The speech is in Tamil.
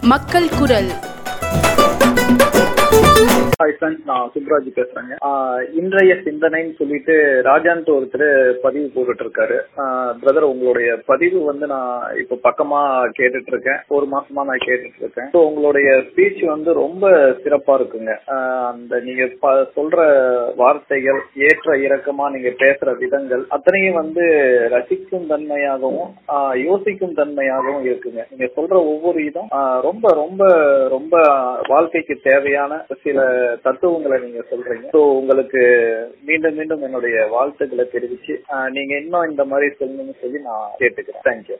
மக்கள் குரல் ஹாய் ஃப்ரெண்ட்ஸ் நான் சுப்ராஜ் பேசுறேங்க ஆஹ் இன்றைய சிந்தனைன்னு சொல்லிட்டு ராஜான்ட் ஒருத்தர் பதிவு போட்டுட்டு இருக்காரு பிரதர் உங்களுடைய பதிவு வந்து நான் இப்ப பக்கமா கேட்டுட்டு இருக்கேன் ஒரு மாசமா நான் கேட்டுட்டு இருக்கேன் ஸோ உங்களுடைய ஸ்பீச் வந்து ரொம்ப சிறப்பா இருக்குங்க ஆஹ் அந்த நீங்க ப- சொல்ற வார்த்தைகள் ஏற்ற இறக்கமா நீங்க பேசுற விதங்கள் அத்தனையும் வந்து ரசிக்கும் தன்மையாகவும் ஆஹ் யோசிக்கும் தன்மையாகவும் இருக்குங்க நீங்க சொல்ற ஒவ்வொரு இதும் ஆஹ் ரொம்ப ரொம்ப ரொம்ப வாழ்க்கைக்கு தேவையான சில தத்துவங்களை நீங்க சொல்றீங்க ஸோ உங்களுக்கு மீண்டும் மீண்டும் என்னுடைய வாழ்த்துக்களை தெரிவிச்சு ஆஹ் நீங்க இன்னும் இந்த மாதிரி சொல்லணும்னு சொல்லி நான் கேட்டுக்கிறேன் தேங்க்யூ